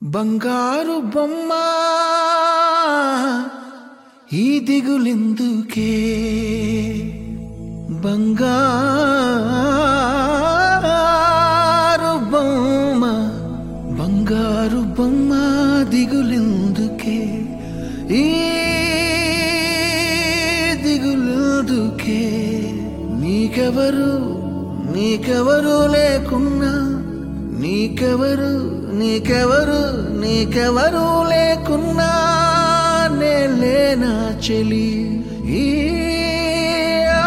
బంగారు బొమ్మ ఈ దిగులెందుకే బంగారు బొమ్మ బంగారు బొమ్మ దిగులెందుకే ఈ దిగులెందుకే నీకెవరు నీకెవరు లేకున్నా నీకెవరు నీకెవరు నీకెవరు లేకున్నా నే లేనా చెలి ఈ ఆ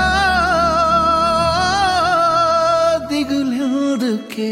దిగులెందుకే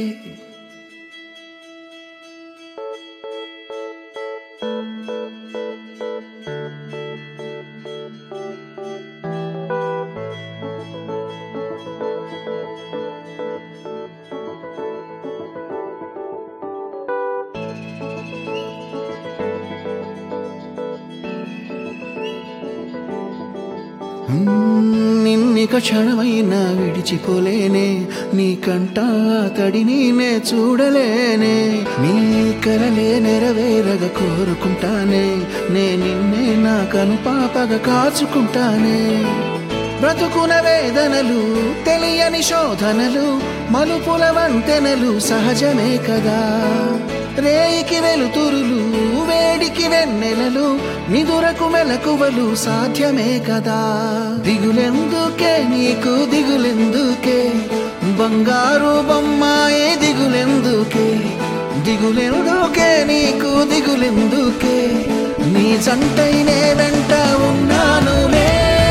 నిన్నిక క్షణమైనా విడిచిపోలేనే నీ కంట తడిని నే చూడలేనే నీ కలలే నెరవేరగ కోరుకుంటానే నే నిన్నే నా కను పాపగా కాచుకుంటానే బ్రతుకున వేదనలు తెలియని శోధనలు మలుపుల వంతెనలు సహజమే కదా రేయికి వెలుతురులు వేడికి వెన్నెలలు నిదురకు మెలకువలు సాధ్యమే కదా దిగులెందుకే నీకు దిగులెందుకే బంగారు బొమ్మాయే దిగులెందుకే దిగులెందుకే నీకు దిగులెందుకే నీ జంటైనే వెంట ఉన్నానులే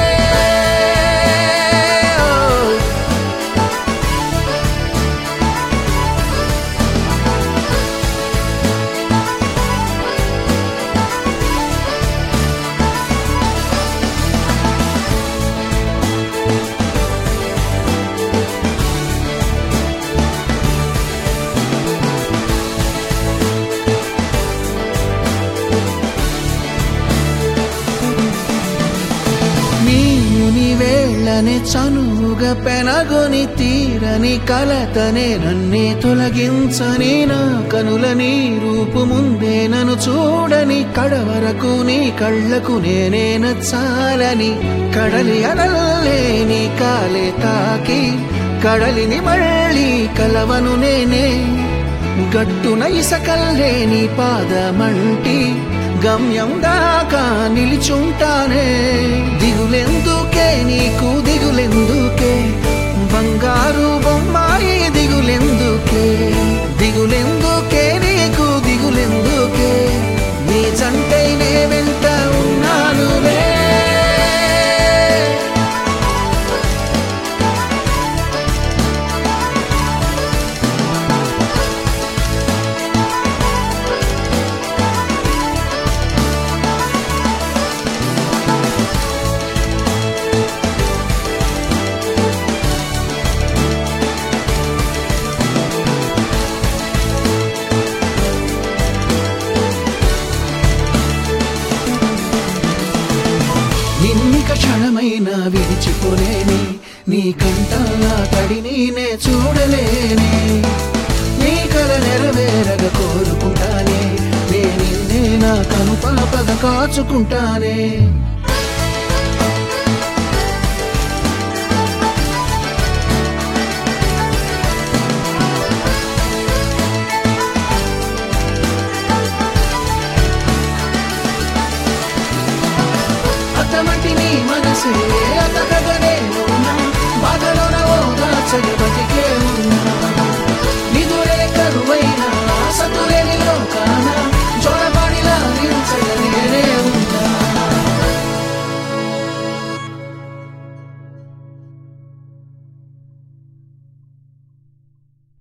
నీవు నీ వేళ్ళనే చనువుగా పెనగొని తీరని కలతనే నన్నే తొలగించని నా కనుల నీ రూపు ముందే నన్ను చూడని కడవరకు నీ కళ్ళకు నేనే నచ్చాలని కడలి అనల్లే నీ కాలే తాకి కడలిని మళ్ళీ కలవను నేనే గట్టున ఇసకల్లే నీ పాదమంటి గమ్యం దాకా నిలిచుంటానే దిగులెందుకే నీకు దిగులెందుకే బంగారు బొమ్మాయి దిగులెందుకే దిగులెందుకే నీకు దిగులెందుకే నీ జంటైనే వెంట ఉన్నానులే నిన్నిక క్షణమైనా విడిచిపోలేని నీ కంట తడిని నే చూడలేనే నీ కల నెరవేరగ కోరుకుంటానే నే నిన్నే నా కను పాపగా కాచుకుంటానే అతమటి నీ మనసే అత